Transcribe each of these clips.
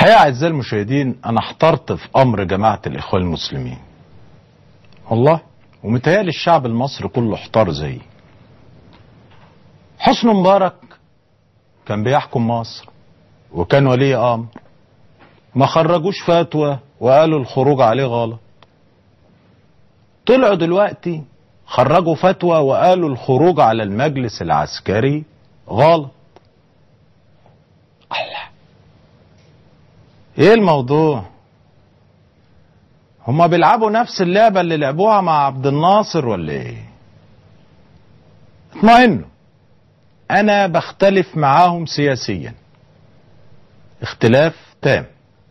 الحقيقة أعزائي المشاهدين أنا احترت في أمر جماعة الإخوان المسلمين والله ومتهيألي الشعب المصري كله احتار زيي حسن مبارك كان بيحكم مصر وكان ولي أمر ما خرجوش فتوى وقالوا الخروج عليه غلط طلعوا دلوقتي خرجوا فتوى وقالوا الخروج على المجلس العسكري غلط الله ايه الموضوع هما بيلعبوا نفس اللعبة اللي لعبوها مع عبد الناصر ولا ايه اطمئنوا انا بختلف معاهم سياسيا اختلاف تام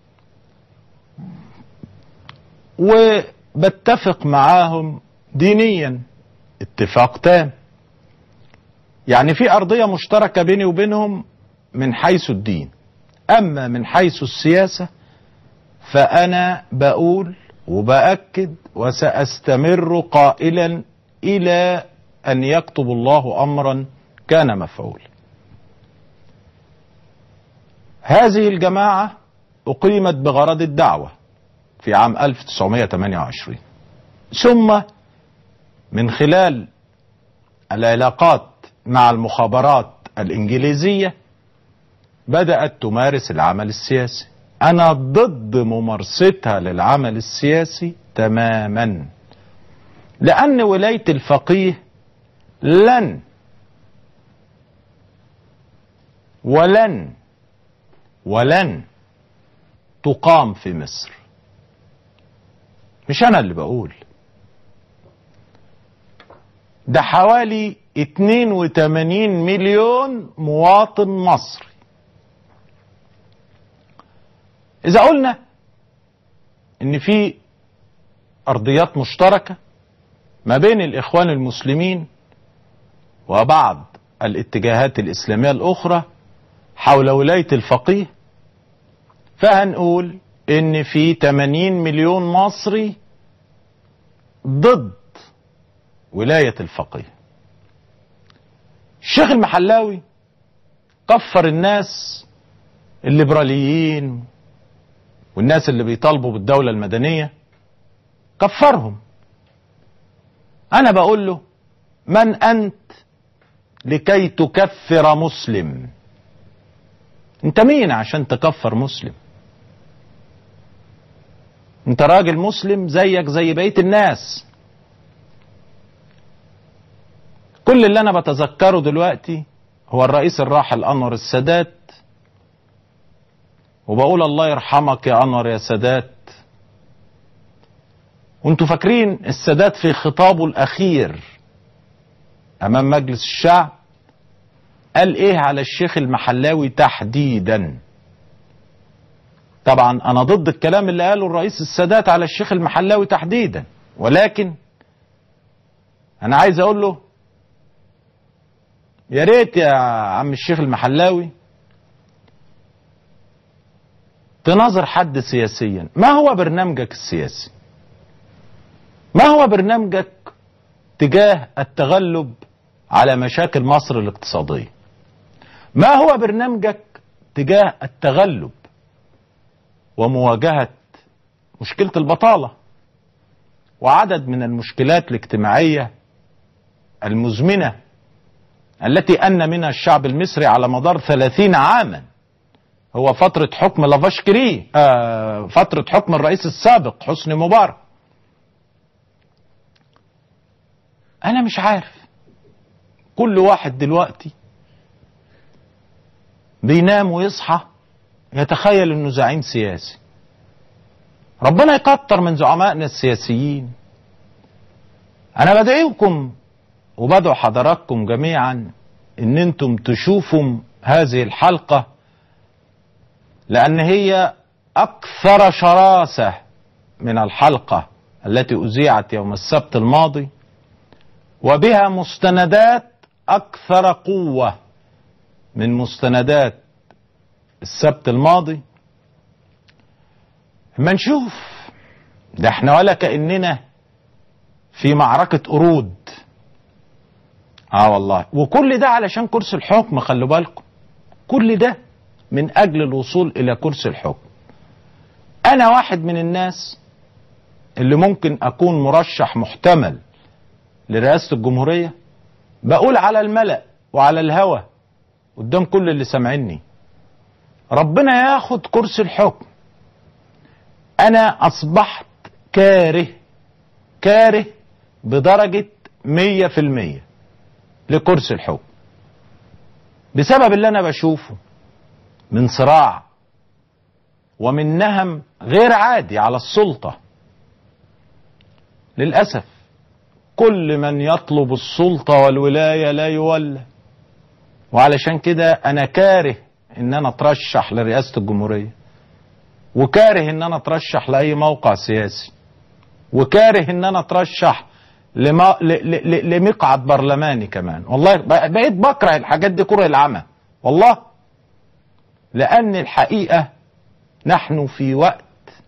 وبتفق معاهم دينيا اتفاق تام يعني في ارضيه مشتركه بيني وبينهم من حيث الدين اما من حيث السياسه فانا بقول وباكد وساستمر قائلا الى ان يكتب الله امرا كان مفعولا هذه الجماعه اقيمت بغرض الدعوه في عام 1928 ثم من خلال العلاقات مع المخابرات الإنجليزية بدأت تمارس العمل السياسي أنا ضد ممارستها للعمل السياسي تماما لأن ولاية الفقيه لن ولن ولن تقام في مصر مش أنا اللي بقول ده حوالي 82 مليون مواطن مصري إذا قلنا إن في أرضيات مشتركة ما بين الإخوان المسلمين وبعض الاتجاهات الإسلامية الأخرى حول ولاية الفقيه فهنقول إن في 80 مليون مصري ضد ولاية الفقيه الشيخ المحلاوي كفر الناس الليبراليين والناس اللي بيطالبوا بالدولة المدنية كفرهم أنا بقول له من أنت لكي تكفر مسلم أنت مين عشان تكفر مسلم أنت راجل مسلم زيك زي بقية الناس كل اللي انا بتذكره دلوقتي هو الرئيس الراحل انور السادات وبقول الله يرحمك يا انور يا سادات وانتوا فاكرين السادات في خطابه الاخير امام مجلس الشعب قال ايه على الشيخ المحلاوي تحديدا طبعا انا ضد الكلام اللي قاله الرئيس السادات على الشيخ المحلاوي تحديدا ولكن انا عايز اقول له يا ريت يا عم الشيخ المحلاوي تناظر حد سياسيا ما هو برنامجك السياسي ما هو برنامجك تجاه التغلب على مشاكل مصر الاقتصادية ما هو برنامجك تجاه التغلب ومواجهة مشكلة البطالة وعدد من المشكلات الاجتماعية المزمنة التي أن منها الشعب المصري على مدار ثلاثين عاما هو فترة حكم لافاشكري آه فترة حكم الرئيس السابق حسني مبارك أنا مش عارف كل واحد دلوقتي بينام ويصحى يتخيل انه زعيم سياسي ربنا يكتر من زعمائنا السياسيين انا بدعيكم وبدعو حضراتكم جميعا ان انتم تشوفوا هذه الحلقة لان هي اكثر شراسة من الحلقة التي اذيعت يوم السبت الماضي وبها مستندات اكثر قوة من مستندات السبت الماضي ما نشوف ده احنا ولا كأننا في معركة قرود اه والله وكل ده علشان كرسي الحكم خلوا بالكم كل ده من اجل الوصول الى كرسي الحكم انا واحد من الناس اللي ممكن اكون مرشح محتمل لرئاسة الجمهورية بقول على الملأ وعلى الهوى قدام كل اللي سامعيني ربنا ياخد كرسي الحكم انا اصبحت كاره كاره بدرجة مية في المية لكرسي الحكم بسبب اللي انا بشوفه من صراع ومن نهم غير عادي على السلطة للأسف كل من يطلب السلطة والولاية لا يولى وعلشان كده أنا كاره إن أنا أترشح لرئاسة الجمهورية وكاره إن أنا أترشح لأي موقع سياسي وكاره إن أنا أترشح لما ل... ل... ل... لمقعد برلماني كمان والله بقيت بكره الحاجات دي كره العمى والله لأن الحقيقة نحن في وقت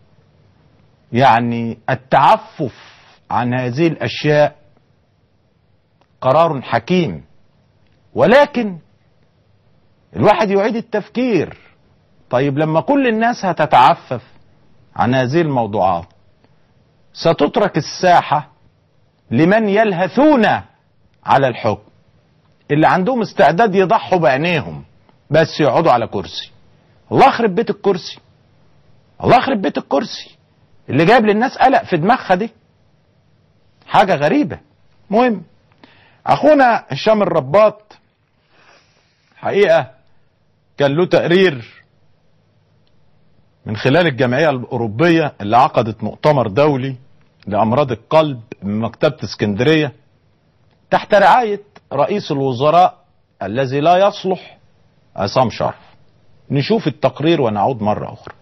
يعني التعفف عن هذه الاشياء قرار حكيم ولكن الواحد يعيد التفكير طيب لما كل الناس هتتعفف عن هذه الموضوعات ستترك الساحه لمن يلهثون على الحكم اللي عندهم استعداد يضحوا بعينيهم بس يقعدوا على كرسي الله يخرب بيت الكرسي الله يخرب بيت الكرسي اللي جايب للناس قلق في دماغها دي حاجة غريبة مهم أخونا هشام الرباط حقيقة كان له تقرير من خلال الجمعية الأوروبية اللي عقدت مؤتمر دولي لأمراض القلب من مكتبة اسكندرية تحت رعاية رئيس الوزراء الذي لا يصلح عصام شرف نشوف التقرير ونعود مرة أخرى